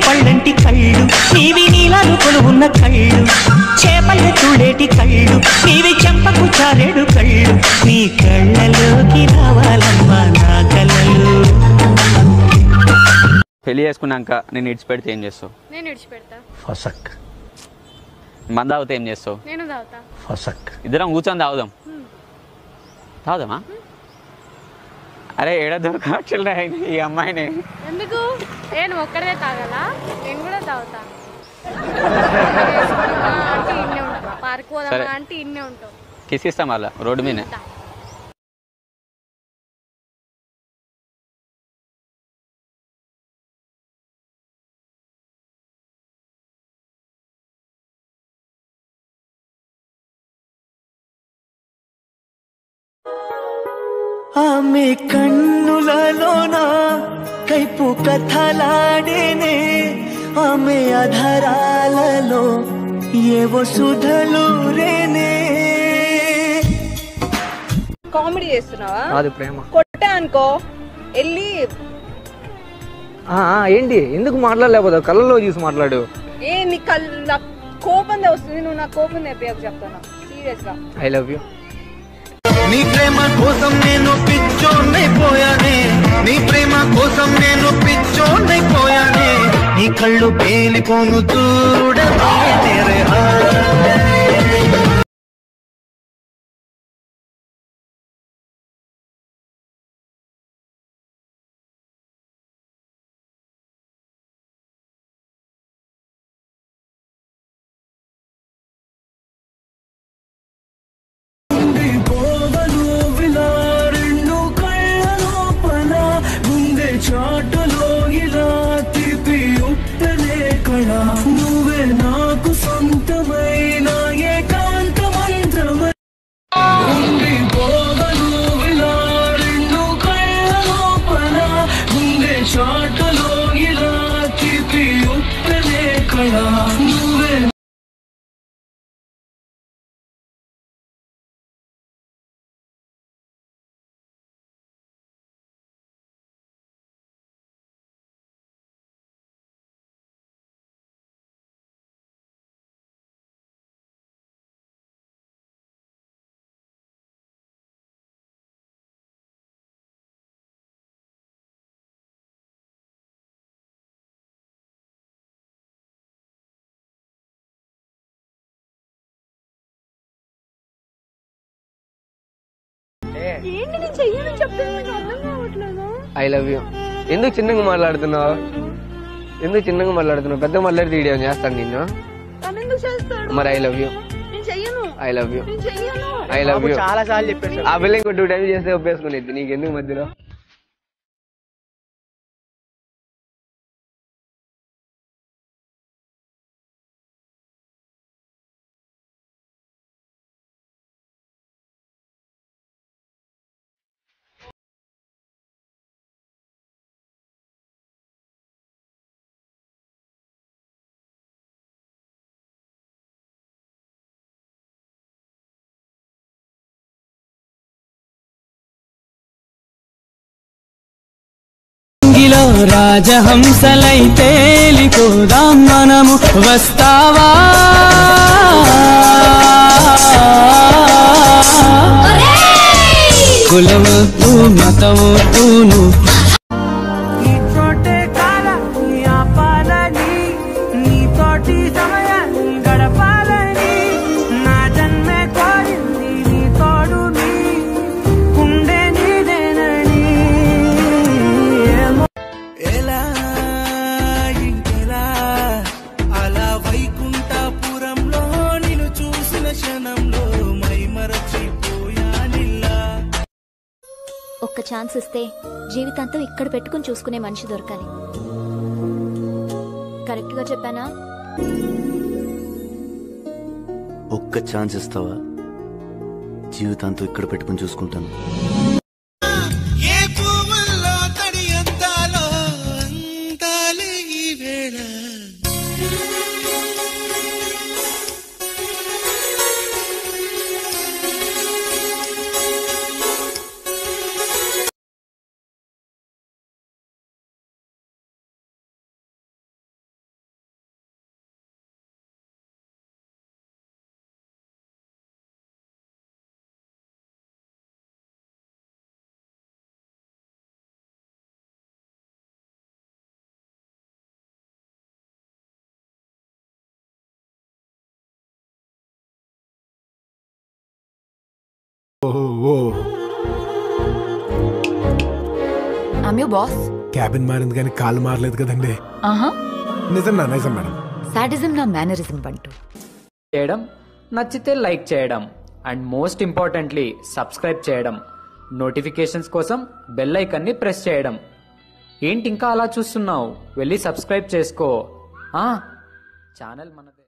పళ్ళంటి కళ్ళు నీవి నీలాలు కొలువున్న కళ్ళు చేపల చూడేటి కళ్ళు నీవి చెంపకు చారేడు కళ్ళు నీ కళ్ళలోకి రావాలమ్మా నా కలలు పెళ్లి చేసుకున్నాక నేను ఇడిచిపెడితే ఏం చేస్తావు నేను విడిచిపెడతా ఫసక్ మంద తాగితే ఏం చేస్తావు నేను తాగుతా ఫసక్ ఇద్దరం కూర్చొని తాగుదాం తాగుదామా అరే ఏడ దొరకట్లే ఈ అమ్మాయిని ఎందుకు నేను ఒక్కడే తాగాలా నేను కూడా తాగుతా అంటే ఇన్నే ఉంటాం పార్క్ సరే. పోదామా అంటే ఇన్నే ఉంటాం కిస్ ఇస్తాం మళ్ళా రోడ్డు మీదనే దా. ఆమె కన్నులలోన కైపు కథలాడేనే ఆమె అధరాలలో ఏవో సుధలు రేనే కామెడీ చేస్తున్నావా కాదు ప్రేమ కొట్టా అనుకో వెళ్ళి ఆ, ఆ, ఏంటి ఎందుకు మాట్లాడలేకపోతావు కళ్ళలో చూసి మాట్లాడు ఏ నీ కల్ నాకు కోపం వస్తుంది నువ్వు నా కోపం తెప్పియకు చెప్తాను సీరియస్ గా ఐ లవ్ యూ నీ ప్రేమ కోసం నేను పిచ్చోన్నైపోయానే నీ ప్రేమ కోసం నేను పిచ్చోన్నైపోయానే నీ కళ్ళు పేలిపోను చూడవే తెరే చాటులో ఇలా తిప్పి ఉట్టలే కళ నువ్వే నాకు సొంతమైన ఏకాంత మంత్రమై ఉండి పోగలు ఇలా రెండు కళ్ళ లోపల గుండె చాటులో ఇలా తిప్పి ఉట్టలే కళ నువ్వే ఏంటి నేను చెయ్యను చెప్తాను నాకు అర్థం కావట్లేదు ఐ లవ్ యూ ఎందుకు చిన్నగా మాట్లాడుతున్నావు ఎందుకు చిన్నగా మాట్లాడుతున్నావు పెద్ద మాట్లాడితే వీడియో చేస్తాను నిన్ను తను ఎందుకు చేస్తాడు మరి ఐ లవ్ యూ నేను చెయ్యను ఐ లవ్ యూ నేను చెయ్యను ఐ లవ్ యూ చాలా సార్లు చెప్పాడు ఆ పిల్ల ఇంకో టూ టైమ్స్ చేస్తే ఒప్పేసుకునేది నీకు ఎందుకు మధ్యలో గిలో రాజహంసలై తేలిపోదాం మనము వస్తావా కులమొద్దు మతమొద్దును చోటే కాలని ఆపాలని నీతోటి సమయాన్ని గడపాలని నా జన్మే కోరింది నీ తోడుని కుండే నీదేనని ఏమో ఎలా ఇంకెలా అలా వైకుంఠపురంలో నిన్ను చూసిన క్షణంలో మై మరచిపోయానిల్లా ఒక్క ఛాన్స్ ఇస్తే జీవితాంతం ఇక్కడ పెట్టుకుని చూసుకునే మనిషి దొరకాలి కరెక్ట్గా చెప్పానా ఒక్క ఛాన్స్ ఇస్తావా జీవితాంతం ఇక్కడ పెట్టుకుని చూసుకుంటాను ఐమ్ యూ బాస్ క్యాబిన్ మారింది కానీ కాలు మారలేదు కదండి ఆహా నిజం నా నిజం మేడం సాడిజం నా మేనరిజం బంటూ చేయడం నచ్చితే లైక్ చేయడం అండ్ మోస్ట్ ఇంపార్టెంట్లీ సబ్స్క్రైబ్ చేయడం నోటిఫికేషన్స్ కోసం బెల్ ఐకన్ని ప్రెస్ చేయడం ఏంటి ఇంకా అలా చూస్తున్నావు వెళ్ళి సబ్స్క్రైబ్ చేసుకో ఆ, ఛానల్ మనదే